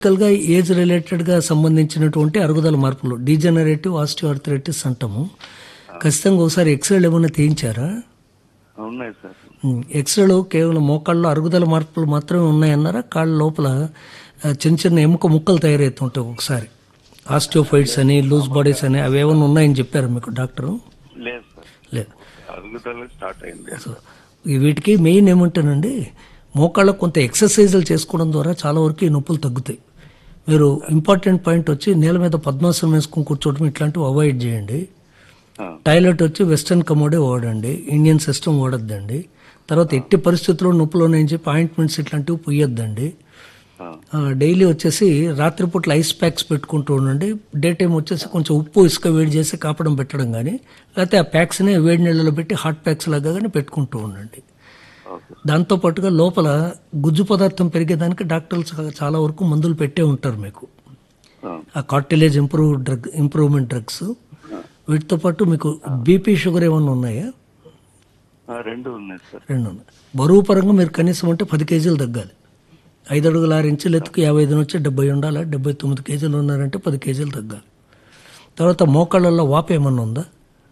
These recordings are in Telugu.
గా ఏజ్ రిలేటెడ్గా సంబంధించినటువంటి అరుగుదల మార్పులు డీజనరేటివ్ ఆస్టియోఆర్థరైటిస్ అంటాము ఖచ్చితంగా ఒకసారి ఎక్స్రేలు ఏమైనా తీయించారా ఉన్నాయి సార్ ఉమ్, ఎక్స్రేలో కేవలం మోకాళ్ళలో అరుగుదల మార్పులు మాత్రమే ఉన్నాయన్నారా కాళ్ళ లోపల ఆ, చిన్న చిన్న ఎముక ముక్కలు తయారవుతుంటాయి ఒకసారి ఆస్టియోఫైట్స్ అని లూజ్ బాడీస్ అని అవి ఏమైనా ఉన్నాయని చెప్పారు మీకు డాక్టరు లేదు సార్ లేదు అరుగుదల స్టార్ట్ అయింది సో ఈ వీటికి మెయిన్ ఏమంటానండి మోకాళ్ళకు కొంత ఎక్సర్సైజులు చేసుకోవడం ద్వారా చాలా వరకు ఈ నొప్పులు తగ్గుతాయి మీరు ఇంపార్టెంట్ పాయింట్ వచ్చి నేల మీద పద్మాసనం వేసుకుని కూర్చోవడం ఇట్లాంటివి అవాయిడ్ చేయండి ఆ, టాయిలెట్ వచ్చి వెస్ట్రన్ కమోడే వాడండి ఇండియన్ సిస్టమ్ వాడొద్దండి తర్వాత ఎట్టి పరిస్థితుల్లో నొప్పులు ఉన్నాయని చెప్పి ఆయింట్మెంట్స్ ఇట్లాంటివి పొయ్యొద్దండి ఆ, డైలీ వచ్చేసి రాత్రిపూట్ల ఐస్ ప్యాక్స్ పెట్టుకుంటూ ఉండండి డే టైం వచ్చేసి కొంచెం ఉప్పు ఇసుక వేడి చేసి కాపడం పెట్టడం కానీ లేకపోతే ఆ ప్యాక్స్ని వేడి నీళ్ళలో పెట్టి హాట్ ప్యాక్స్ లాగా కానీ పెట్టుకుంటూ ఉండండి ఓకే దాంతో పాటుగా లోపల గుజ్జు పదార్థం పెరిగేదానికి డాక్టర్లు చా- చాలా వరకు మందులు పెట్టే ఉంటారు మీకు ఆ, ఆ cartilage improve drug improvement drugs వీటితో పాటు మీకు బీపీ షుగర్ ఏమన్నా ఉన్నాయా ఆ, రెండు ఉన్నాయి సార్ రెండు ఉన్నాయి బరువు పరంగా మీరు కనీసం అంటే పది కేజీలు తగ్గాలి ఐదు అడుగుల ఆరు ఇంచులు ఎత్తుకు యాభై ఐదు నుంచి డెబ్బై ఉండాలి డెబ్బై తొమ్మిది కేజీలు ఉన్నారంటే పది కేజీలు తగ్గాలి తర్వాత మోకాళ్ళల్లో వాపు ఏమన్నా ఉందా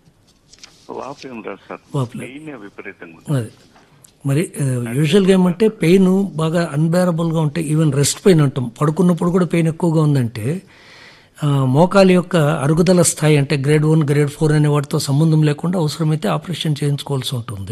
వాపు ఏం రాదు సార్ వాపు లేదు. పెయిన్ విపరీతంగా ఉంది. అది మరి యూజువల్గా ఏమంటే పెయిన్ బాగా అన్బేరబుల్గా ఉంటే ఈవెన్ రెస్ట్ పెయిన్ అంటాం పడుకున్నప్పుడు కూడా పెయిన్ ఎక్కువగా ఉందంటే ఆ, మోకాలి యొక్క అరుగుదల స్థాయి అంటే గ్రేడ్ వన్ గ్రేడ్ ఫోర్ అనే వాటితో సంబంధం లేకుండా అవసరమైతే ఆపరేషన్ చేయించుకోవాల్సి ఉంటుంది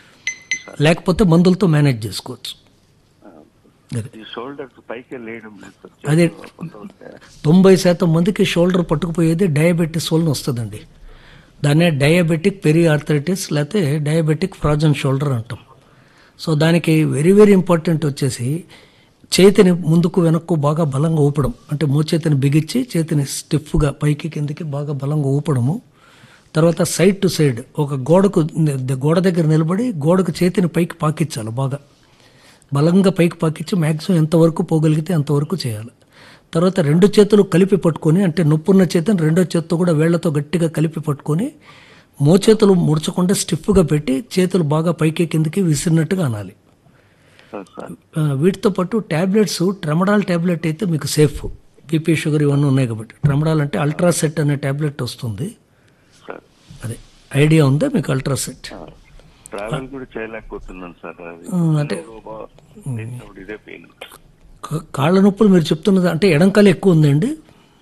లేకపోతే మందులతో మేనేజ్ చేసుకోవచ్చు ఆ, అది ఈ షోల్డర్స్ పైకి లేయడం లేదు సార్ అదే. చేతులు కొంత ఉంటాయి. తొంభై శాతం మందికి షోల్డర్ పట్టుకుపోయేది డయాబెటీస్ వలన వస్తుందండి దాన్నే డయాబెటిక్ పెరి ఆర్థరైటిస్ లేకపోతే డయాబెటిక్ ఫ్రాజన్ షోల్డర్ అంటాం సో దానికి వెరీ వెరీ ఇంపార్టెంట్ వచ్చేసి చేతిని ముందుకు వెనక్కు బాగా బలంగా ఊపడం అంటే మోచేతిని బిగించి చేతిని స్టిఫ్గా పైకి కిందకి బాగా బలంగా ఊపడము తర్వాత సైడ్ టు సైడ్ ఒక గోడకు గోడ దగ్గర నిలబడి గోడకు చేతిని పైకి పాకించాలి బాగా బలంగా పైకి పాకించి మ్యాక్సిమం ఎంతవరకు పోగలిగితే అంతవరకు చేయాలి తర్వాత రెండు చేతులు కలిపి పట్టుకొని అంటే నొప్పున్న చేతిని రెండో చేతితో కూడా వేళ్లతో గట్టిగా కలిపి పట్టుకొని మోచేతులు ముడచకుండా స్టిఫ్గా పెట్టి చేతులు బాగా పైకి కిందకి విసిరినట్టుగా అనాలి సార్ సార్ ఆ, వీటితో పాటు ట్యాబ్లెట్స్ ట్రెమడాల్ ట్యాబ్లెట్ అయితే మీకు సేఫ్ బీపీ షుగర్ ఇవన్నీ ఉన్నాయి కాబట్టి ట్రెమడాల్ అంటే అల్ట్రాసెట్ అనే ట్యాబ్లెట్ వస్తుంది సార్ అదే ఐడియా ఉందా మీకు అల్ట్రాసెట్ ఆ, ట్రావెల్ కూడా చేయలేకపోతున్నాను సార్ అది ఉమ్, అంటే బా- లేచినప్పుడు ఇదే పెయిన్ కా- కాళ్ళ నొప్పులు మీరు చెప్తున్నది అంటే ఎడంకాలు ఎక్కువ ఉందండి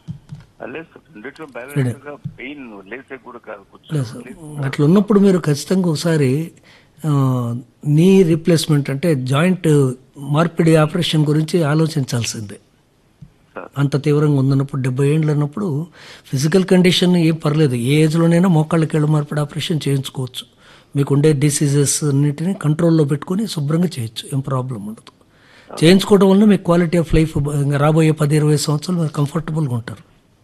అదే సార్ రెండిట్లో బ్యాలెన్స్ గా పెయిన్ లేసే కూడా కాదు కూర్చొని అట్లా ఉన్నప్పుడు మీరు ఖచ్చితంగా ఒకసారి ఆ, నీ రీప్లేస్మెంట్ అంటే జాయింట్ మార్పిడి ఆపరేషన్ గురించి ఆలోచించాల్సిందే సార్ అంత తీవ్రంగా ఉందన్నప్పుడు డెబ్బై ఏండ్లు అన్నప్పుడు ఫిజికల్ కండిషన్ ఏం పర్లేదు ఏ ఏజ్లోనైనా మోకాళ్ళ కీళ్ళ మార్పిడి ఆపరేషన్ చేయించుకోవచ్చు మీకు ఉండే డిసీజెస్ అన్నిటిని కంట్రోల్లో పెట్టుకొని శుభ్రంగా చేయొచ్చు ఏం ప్రాబ్లం ఉండదు చేయించుకోవడం వల్ల మీకు క్వాలిటీ ఆఫ్ లైఫ్ ఇంకా రాబోయే పది ఇరవై సంవత్సరాలు మీరు కంఫర్టబుల్గా ఉంటారు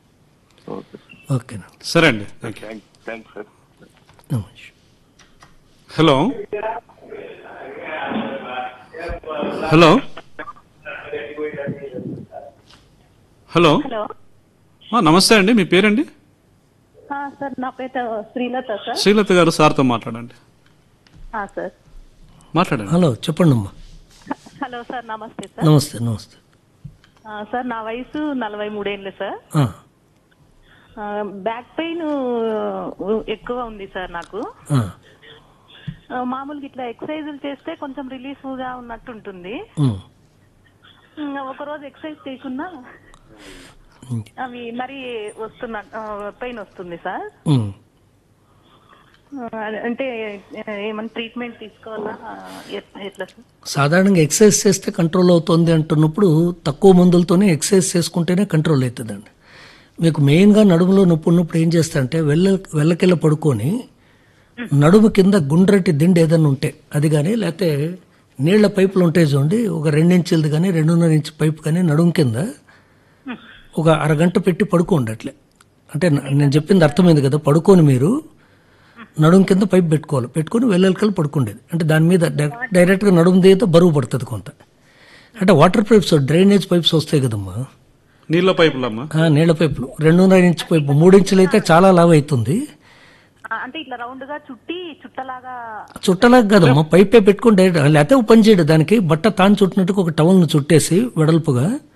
ఓకే ఓకేనా సరే అండి thank you thank thanks sir నమస్తే హలో హలో హలో హలో ఆ, నమస్తే అండి మీ పేరండి ఆ, సార్ నా పేరు శ్రీలత సార్ శ్రీలత గారు సార్తో మాట్లాడండి ఆ, సార్ మాట్లాడండి హలో చెప్పండి అమ్మా హలో సార్ నమస్తే సార్ నమస్తే నమస్తే ఆ, సార్ నా వయసు నలభై మూడేళ్ళు సార్ ఆ, ఆ, బ్యాక్ పెయిన్ ఎక్కువ ఉంది సార్ నాకు ఆ, ఆ, మామూలుగా ఇట్లా ఎక్సర్సైజులు చేస్తే కొంచెం రిలీఫ్ గా ఉన్నట్టు ఉంటుంది ఉమ్, ఉమ్, ఒక రోజు ఎక్సర్సైజ్ చేయకున్నా అవి మరి వస్తున్న పెయిన్ వస్తుంది సార్ ఉమ్. ఆ, అంటే ఏమైనా ట్రీట్మెంట్ తీసుకోవాలా ఆ, ఎట్- ఎట్లా సార్ సాధారణంగా ఎక్సర్సైజ్ చేస్తే కంట్రోల్ అవుతుంది అంటున్నప్పుడు తక్కువ మందులతోనే ఎక్సర్సైజ్ చేసుకుంటేనే కంట్రోల్ అవుతుందండి మీకు మెయిన్గా నడుములో నొప్పి ఉన్నప్పుడు ఏం చేస్తారంటే వెళ్ళ వెళ్ళకెళ్ళ పడుకొని నడుము కింద గుండ్రటి దిండు ఏదైనా ఉంటే అది కానీ లేకపోతే నీళ్ల పైపులు ఉంటాయి చూడండి ఒక రెండించులది కానీ రెండున్నర ఇంచు పైపు కానీ నడుము కింద ఒక అరగంట పెట్టి పడుకోండి అట్లే అంటే న- నేను చెప్పింది అర్థమైంది కదా పడుకొని మీరు నడుము కింద పైప్ పెట్టుకోవాలి పెట్టుకొని వెళ్ళెలకలు పడుకుండేది అంటే దాని మీద డై- డైరెక్ట్గా నడుము దిగితే బరువు పడుతుంది కొంత అంటే వాటర్ పైప్స్ డ్రైనేజ్ పైప్స్ వస్తాయి కదమ్మా నీళ్ళ పైపులమ్మా ఆ, నీళ్ళ పైపులు రెండున్నర ఇంచు పైపు మూడు ఇంచులు అయితే చాలా లావ్ అవుతుంది ఆ, అంటే ఇట్లా రౌండ్ గా చుట్టి చుట్టలాగా చుట్టలాగా కదమ్మా పైపే పెట్టుకుని డైరెక్ట్ లేకపోతే ఓ పని చేయడు దానికి బట్ట తాను చుట్టినట్టుగా ఒక టవల్ను చుట్టేసి వెడల్పుగా